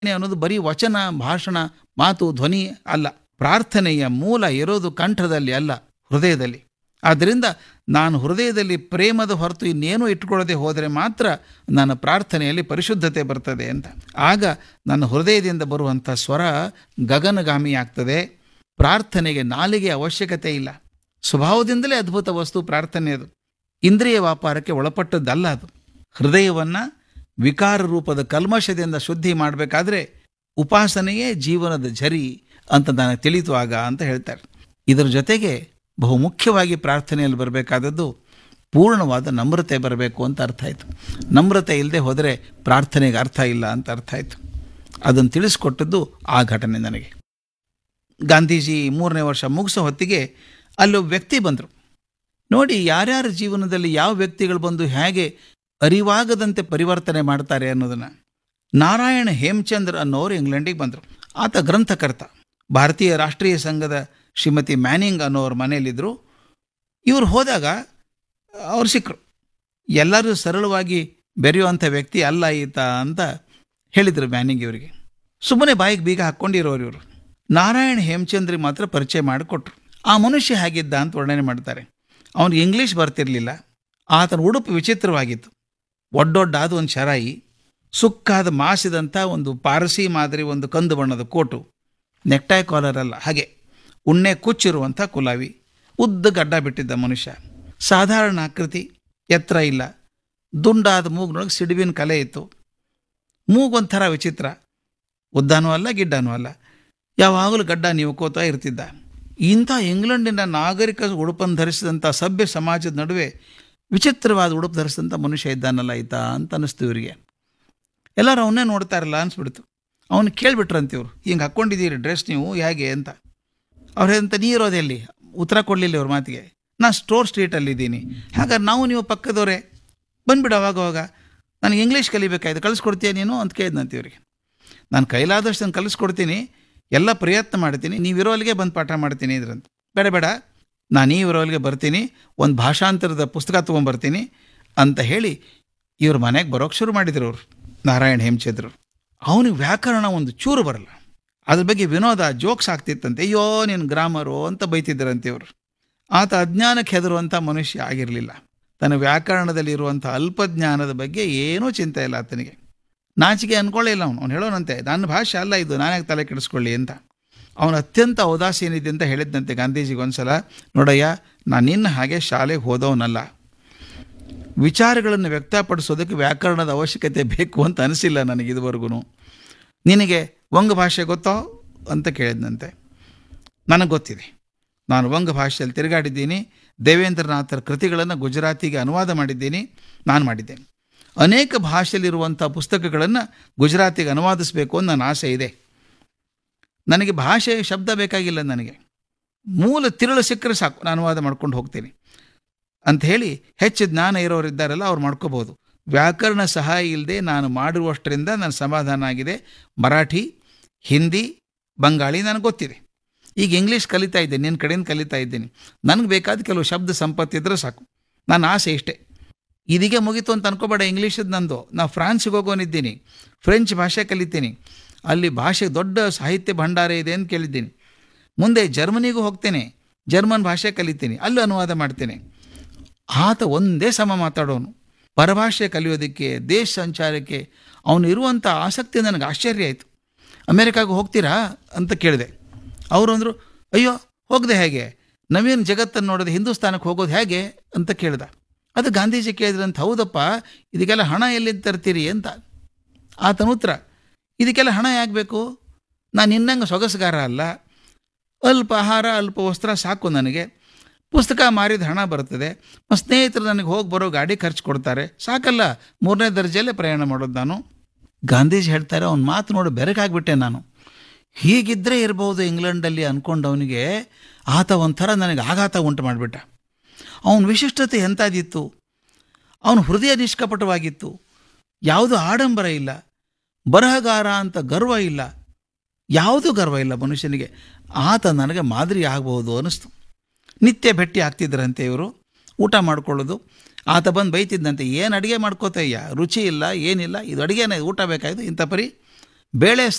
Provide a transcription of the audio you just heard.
ಅನ್ನೋದು ಬರೀ ವಚನ ಭಾಷಣ ಮಾತು ಧ್ವನಿ ಅಲ್ಲ ಪ್ರಾರ್ಥನೆಯ ಮೂಲ ಇರೋದು ಕಂಠದಲ್ಲಿ ಅಲ್ಲ ಹೃದಯದಲ್ಲಿ ಆದ್ದರಿಂದ ನಾನು ಹೃದಯದಲ್ಲಿ ಪ್ರೇಮದ ಹೊರತು ಇನ್ನೇನು ಇಟ್ಕೊಳ್ಳದೆ ಹೋದರೆ ಮಾತ್ರ ನನ್ನ ಪ್ರಾರ್ಥನೆಯಲ್ಲಿ ಪರಿಶುದ್ಧತೆ ಬರ್ತದೆ ಅಂತ ಆಗ ನನ್ನ ಹೃದಯದಿಂದ ಬರುವಂಥ ಸ್ವರ ಗಗನಗಾಮಿ ಆಗ್ತದೆ ಪ್ರಾರ್ಥನೆಗೆ ನಾಲಿಗೆ ಅವಶ್ಯಕತೆ ಇಲ್ಲ ಸ್ವಭಾವದಿಂದಲೇ ಅದ್ಭುತ ವಸ್ತು ಪ್ರಾರ್ಥನೆ ಅದು ಇಂದ್ರಿಯ ವ್ಯಾಪಾರಕ್ಕೆ ಒಳಪಟ್ಟದ್ದಲ್ಲ ಅದು ಹೃದಯವನ್ನು ವಿಕಾರ ರೂಪದ ಕಲ್ಮಶದಿಂದ ಶುದ್ಧಿ ಮಾಡಬೇಕಾದ್ರೆ ಉಪಾಸನೆಯೇ ಜೀವನದ ಝರಿ ಅಂತ ನನಗೆ ತಿಳಿತು ಆಗ ಅಂತ ಹೇಳ್ತಾರೆ ಇದರ ಜೊತೆಗೆ ಬಹು ಮುಖ್ಯವಾಗಿ ಪ್ರಾರ್ಥನೆಯಲ್ಲಿ ಬರಬೇಕಾದದ್ದು ಪೂರ್ಣವಾದ ನಮ್ರತೆ ಬರಬೇಕು ಅಂತ ಅರ್ಥ ಆಯಿತು ನಮ್ರತೆ ಇಲ್ಲದೆ ಹೋದರೆ ಪ್ರಾರ್ಥನೆಗೆ ಅರ್ಥ ಇಲ್ಲ ಅಂತ ಅರ್ಥ ಆಯಿತು ಅದನ್ನು ತಿಳಿಸ್ಕೊಟ್ಟದ್ದು ಆ ಘಟನೆ ನನಗೆ ಗಾಂಧೀಜಿ ಮೂರನೇ ವರ್ಷ ಮುಗಿಸೋ ಹೊತ್ತಿಗೆ ಅಲ್ಲೊಬ್ಬ ವ್ಯಕ್ತಿ ಬಂದರು ನೋಡಿ ಯಾರ್ಯಾರ ಜೀವನದಲ್ಲಿ ಯಾವ ವ್ಯಕ್ತಿಗಳು ಬಂದು ಹೇಗೆ ಅರಿವಾಗದಂತೆ ಪರಿವರ್ತನೆ ಮಾಡ್ತಾರೆ ಅನ್ನೋದನ್ನು ನಾರಾಯಣ ಹೇಮಚಂದ್ರ ಅನ್ನೋರು ಇಂಗ್ಲೆಂಡಿಗೆ ಬಂದರು ಆತ ಗ್ರಂಥಕರ್ತ ಭಾರತೀಯ ರಾಷ್ಟ್ರೀಯ ಸಂಘದ ಶ್ರೀಮತಿ ಮ್ಯಾನಿಂಗ್ ಅನ್ನೋರ ಮನೆಯಲ್ಲಿದ್ದರು ಇವರು ಹೋದಾಗ ಅವ್ರು ಸಿಕ್ಕರು ಎಲ್ಲರೂ ಸರಳವಾಗಿ ಬೆರೆಯುವಂಥ ವ್ಯಕ್ತಿ ಅಲ್ಲ ಈತ ಅಂತ ಹೇಳಿದರು ಮ್ಯಾನಿಂಗ್ ಇವರಿಗೆ ಸುಮ್ಮನೆ ಬಾಯಿಗೆ ಬೀಗ ಹಾಕ್ಕೊಂಡಿರೋರು ಇವರು ನಾರಾಯಣ ಹೇಮಚಂದ್ರಿಗೆ ಮಾತ್ರ ಪರಿಚಯ ಮಾಡಿಕೊಟ್ರು ಆ ಮನುಷ್ಯ ಹೇಗಿದ್ದ ಅಂತ ವರ್ಣನೆ ಮಾಡ್ತಾರೆ ಅವನಿಗೆ ಇಂಗ್ಲೀಷ್ ಬರ್ತಿರಲಿಲ್ಲ ಆತನ ಉಡುಪು ವಿಚಿತ್ರವಾಗಿತ್ತು ಒಡ್ಡೊಡ್ಡಾದ ಒಂದು ಶರಾಯಿ ಸುಕ್ಕಾದ ಮಾಸಿದಂಥ ಒಂದು ಪಾರಸಿ ಮಾದರಿ ಒಂದು ಕಂದು ಬಣ್ಣದ ಕೋಟು ನೆಕ್ಟಾಯ್ ಕಾಲರ್ ಅಲ್ಲ ಹಾಗೆ ಉಣ್ಣೆ ಕುಚ್ಚಿರುವಂಥ ಕುಲಾವಿ ಉದ್ದ ಗಡ್ಡ ಬಿಟ್ಟಿದ್ದ ಮನುಷ್ಯ ಸಾಧಾರಣ ಆಕೃತಿ ಎತ್ತರ ಇಲ್ಲ ದುಂಡಾದ ಮೂಗಿನೊಳಗೆ ಸಿಡಿವಿನ ಕಲೆ ಇತ್ತು ಮೂಗೊಂಥರ ವಿಚಿತ್ರ ಉದ್ದನೂ ಅಲ್ಲ ಗಿಡ್ಡನೂ ಅಲ್ಲ ಯಾವಾಗಲೂ ಗಡ್ಡ ನೀವು ಕೋತಾ ಇರ್ತಿದ್ದ ಇಂಥ ಇಂಗ್ಲೆಂಡಿನ ನಾಗರಿಕ ಉಡುಪನ್ನು ಧರಿಸಿದಂಥ ಸಭ್ಯ ಸಮಾಜದ ನಡುವೆ ವಿಚಿತ್ರವಾದ ಉಡುಪು ಧರಿಸಿದಂಥ ಮನುಷ್ಯ ಇದ್ದಾನಲ್ಲ ಈತ ಅಂತ ಅನ್ನಿಸ್ತು ಇವರಿಗೆ ಎಲ್ಲರೂ ಅವನ್ನೇ ನೋಡ್ತಾ ಇರಲ್ಲ ಅನಿಸ್ಬಿಡ್ತು ಅವನು ಕೇಳಿಬಿಟ್ರಂತ ಇವರು ಹಿಂಗೆ ಹಾಕ್ಕೊಂಡಿದ್ದೀರಿ ಡ್ರೆಸ್ ನೀವು ಹೇಗೆ ಅಂತ ಅವ್ರು ಅಂತ ನೀ ಇರೋದೆಲ್ಲಿ ಉತ್ತರ ಕೊಡಲಿಲ್ಲ ಇವ್ರ ಮಾತಿಗೆ ನಾನು ಸ್ಟೋರ್ ಸ್ಟ್ರೀಟಲ್ಲಿದ್ದೀನಿ ಹಾಗಾದ್ರೆ ನಾವು ನೀವು ಪಕ್ಕದವರೇ ಬಂದ್ಬಿಡು ಅವಾಗ ಅವಾಗ ನನಗೆ ಇಂಗ್ಲೀಷ್ ಕಲಿಬೇಕಾಯ್ತು ಕಲಿಸ್ಕೊಡ್ತೀಯ ನೀನು ಅಂತ ಕೇಳಿದ್ನಂತ ಇವ್ರಿಗೆ ನಾನು ಕೈಲಾದಷ್ಟು ನಾನು ಕಲಿಸ್ಕೊಡ್ತೀನಿ ಎಲ್ಲ ಪ್ರಯತ್ನ ಮಾಡ್ತೀನಿ ನೀವಿರೋ ಅಲ್ಲಿಗೆ ಬಂದು ಪಾಠ ಮಾಡ್ತೀನಿ ಇದ್ರಂತ ಬೇಡ ಬೇಡ ನಾನು ಈ ಇರೋಲ್ಲಿಗೆ ಬರ್ತೀನಿ ಒಂದು ಭಾಷಾಂತರದ ಪುಸ್ತಕ ತೊಗೊಂಬರ್ತೀನಿ ಅಂತ ಹೇಳಿ ಇವ್ರ ಮನೆಗೆ ಬರೋಕ್ಕೆ ಶುರು ಮಾಡಿದ್ರು ಅವರು ನಾರಾಯಣ ಹೇಮಚಂದ್ರು ಅವನಿಗೆ ವ್ಯಾಕರಣ ಒಂದು ಚೂರು ಬರಲ್ಲ ಅದ್ರ ಬಗ್ಗೆ ವಿನೋದ ಜೋಕ್ಸ್ ಆಗ್ತಿತ್ತಂತೆ ಅಯ್ಯೋ ನೀನು ಗ್ರಾಮರು ಅಂತ ಬೈತಿದ್ದರಂತೆ ಇವರು ಆತ ಅಜ್ಞಾನಕ್ಕೆ ಹೆದರುವಂಥ ಮನುಷ್ಯ ಆಗಿರಲಿಲ್ಲ ತನ್ನ ವ್ಯಾಕರಣದಲ್ಲಿ ಇರುವಂಥ ಅಲ್ಪಜ್ಞಾನದ ಬಗ್ಗೆ ಏನೂ ಚಿಂತೆ ಇಲ್ಲ ಆತನಿಗೆ ನಾಚಿಕೆ ಅನ್ಕೊಳ್ಳಿಲ್ಲ ಅವನು ಅವ್ನು ಹೇಳೋನಂತೆ ನನ್ನ ಭಾಷೆ ಅಲ್ಲ ಇದು ನಾನೇ ತಲೆ ಕೆಡಿಸ್ಕೊಳ್ಳಿ ಅಂತ ಅವನು ಅತ್ಯಂತ ಔದಾಸೀನಿದೆ ಅಂತ ಹೇಳಿದ್ದಂತೆ ಗಾಂಧೀಜಿಗೆ ಒಂದ್ಸಲ ನೋಡಯ್ಯ ನಾನು ನಿನ್ನ ಹಾಗೆ ಶಾಲೆಗೆ ಹೋದವನಲ್ಲ ವಿಚಾರಗಳನ್ನು ವ್ಯಕ್ತಪಡಿಸೋದಕ್ಕೆ ವ್ಯಾಕರಣದ ಅವಶ್ಯಕತೆ ಬೇಕು ಅಂತ ಅನಿಸಿಲ್ಲ ನನಗೆ ಇದುವರೆಗೂ ನಿನಗೆ ವಂಗ ಭಾಷೆ ಗೊತ್ತೋ ಅಂತ ಕೇಳಿದ್ನಂತೆ ನನಗೆ ಗೊತ್ತಿದೆ ನಾನು ವಂಗ ಭಾಷೆಯಲ್ಲಿ ತಿರುಗಾಡಿದ್ದೀನಿ ದೇವೇಂದ್ರನಾಥರ ಕೃತಿಗಳನ್ನು ಗುಜರಾತಿಗೆ ಅನುವಾದ ಮಾಡಿದ್ದೀನಿ ನಾನು ಮಾಡಿದ್ದೇನೆ ಅನೇಕ ಭಾಷೆಯಲ್ಲಿರುವಂಥ ಪುಸ್ತಕಗಳನ್ನು ಗುಜರಾತಿಗೆ ಅನುವಾದಿಸಬೇಕು ಅಂತ ನನ್ನ ಆಸೆ ಇದೆ ನನಗೆ ಭಾಷೆ ಶಬ್ದ ಬೇಕಾಗಿಲ್ಲ ನನಗೆ ಮೂಲ ತಿರುಳು ಸಿಕ್ಕರೆ ಸಾಕು ನಾನು ಅನುವಾದ ಮಾಡ್ಕೊಂಡು ಹೋಗ್ತೀನಿ ಅಂತ ಹೇಳಿ ಹೆಚ್ಚು ಜ್ಞಾನ ಇರೋರು ಇದ್ದಾರಲ್ಲ ಅವ್ರು ಮಾಡ್ಕೋಬೋದು ವ್ಯಾಕರಣ ಸಹಾಯ ಇಲ್ಲದೆ ನಾನು ಮಾಡಿರುವಷ್ಟರಿಂದ ನನ್ನ ಸಮಾಧಾನ ಆಗಿದೆ ಮರಾಠಿ ಹಿಂದಿ ಬಂಗಾಳಿ ನನಗೆ ಗೊತ್ತಿದೆ ಈಗ ಇಂಗ್ಲೀಷ್ ಕಲಿತಾ ಇದ್ದೇನೆ ನಿನ್ನ ಕಡೆಯಿಂದ ಕಲಿತಾ ಇದ್ದೀನಿ ನನಗೆ ಬೇಕಾದ ಕೆಲವು ಶಬ್ದ ಸಂಪತ್ತಿದ್ರೆ ಸಾಕು ನನ್ನ ಆಸೆ ಇಷ್ಟೇ ಇದೀಗೆ ಮುಗೀತು ಅಂತ ಅನ್ಕೋಬೇಡ ಇಂಗ್ಲೀಷದ್ದು ನಂದು ನಾವು ಫ್ರಾನ್ಸಿಗೆ ಹೋಗೋನಿದ್ದೀನಿ ಫ್ರೆಂಚ್ ಭಾಷೆ ಕಲಿತೀನಿ ಅಲ್ಲಿ ಭಾಷೆ ದೊಡ್ಡ ಸಾಹಿತ್ಯ ಭಂಡಾರ ಇದೆ ಅಂತ ಕೇಳಿದ್ದೀನಿ ಮುಂದೆ ಜರ್ಮನಿಗೂ ಹೋಗ್ತೇನೆ ಜರ್ಮನ್ ಭಾಷೆ ಕಲಿತೀನಿ ಅಲ್ಲೂ ಅನುವಾದ ಮಾಡ್ತೇನೆ ಆತ ಒಂದೇ ಸಮ ಮಾತಾಡೋನು ಪರಭಾಷೆ ಕಲಿಯೋದಕ್ಕೆ ದೇಶ ಸಂಚಾರಕ್ಕೆ ಅವನು ಇರುವಂಥ ಆಸಕ್ತಿ ನನಗೆ ಆಶ್ಚರ್ಯ ಆಯಿತು ಅಮೇರಿಕಾಗೆ ಹೋಗ್ತೀರಾ ಅಂತ ಕೇಳಿದೆ ಅವರು ಅಂದರು ಅಯ್ಯೋ ಹೋಗದೆ ಹೇಗೆ ನವೀನ ಜಗತ್ತನ್ನು ನೋಡೋದು ಹಿಂದೂಸ್ತಾನಕ್ಕೆ ಹೋಗೋದು ಹೇಗೆ ಅಂತ ಕೇಳ್ದ ಅದು ಗಾಂಧೀಜಿ ಕೇಳಿದ್ರಂತ ಹೌದಪ್ಪ ಇದಕ್ಕೆಲ್ಲ ಹಣ ಎಲ್ಲಿಂದ ತರ್ತೀರಿ ಅಂತ ಆತನ ಉತ್ತರ ಇದಕ್ಕೆಲ್ಲ ಹಣ ಯಾಕೆ ಬೇಕು ನಾನು ಇನ್ನಂಗೆ ಸೊಗಸುಗಾರ ಅಲ್ಲ ಅಲ್ಪ ಆಹಾರ ಅಲ್ಪ ವಸ್ತ್ರ ಸಾಕು ನನಗೆ ಪುಸ್ತಕ ಮಾರಿದ ಹಣ ಬರ್ತದೆ ಸ್ನೇಹಿತರು ನನಗೆ ಹೋಗಿ ಬರೋ ಗಾಡಿ ಖರ್ಚು ಕೊಡ್ತಾರೆ ಸಾಕಲ್ಲ ಮೂರನೇ ದರ್ಜೆಯಲ್ಲೇ ಪ್ರಯಾಣ ಮಾಡೋದು ನಾನು ಗಾಂಧೀಜಿ ಹೇಳ್ತಾರೆ ಅವ್ನ ಮಾತು ನೋಡಿ ಬೆರಗಾಗ್ಬಿಟ್ಟೆ ನಾನು ಹೀಗಿದ್ದರೆ ಇರ್ಬೋದು ಇಂಗ್ಲೆಂಡಲ್ಲಿ ಅಂದ್ಕೊಂಡವನಿಗೆ ಆತ ಒಂಥರ ನನಗೆ ಆಘಾತ ಉಂಟು ಮಾಡಿಬಿಟ್ಟ ಅವನ ವಿಶಿಷ್ಟತೆ ಎಂಥದಿತ್ತು ಅವನ ಹೃದಯ ನಿಷ್ಕಪಟವಾಗಿತ್ತು ಯಾವುದೂ ಆಡಂಬರ ಇಲ್ಲ ಬರಹಗಾರ ಅಂತ ಗರ್ವ ಇಲ್ಲ ಯಾವುದೂ ಗರ್ವ ಇಲ್ಲ ಮನುಷ್ಯನಿಗೆ ಆತ ನನಗೆ ಮಾದರಿ ಆಗಬಹುದು ಅನ್ನಿಸ್ತು ನಿತ್ಯ ಭೇಟಿ ಆಗ್ತಿದ್ರಂತೆ ಇವರು ಊಟ ಮಾಡ್ಕೊಳ್ಳೋದು ಆತ ಬಂದು ಬೈತಿದ್ದಂತೆ ಏನು ಅಡುಗೆ ಮಾಡ್ಕೋತಯ್ಯ ರುಚಿ ಇಲ್ಲ ಏನಿಲ್ಲ ಇದು ಅಡುಗೆನೇ ಊಟ ಬೇಕಾಯ್ತು ಇಂಥ ಪರಿ ಬೇಳೆ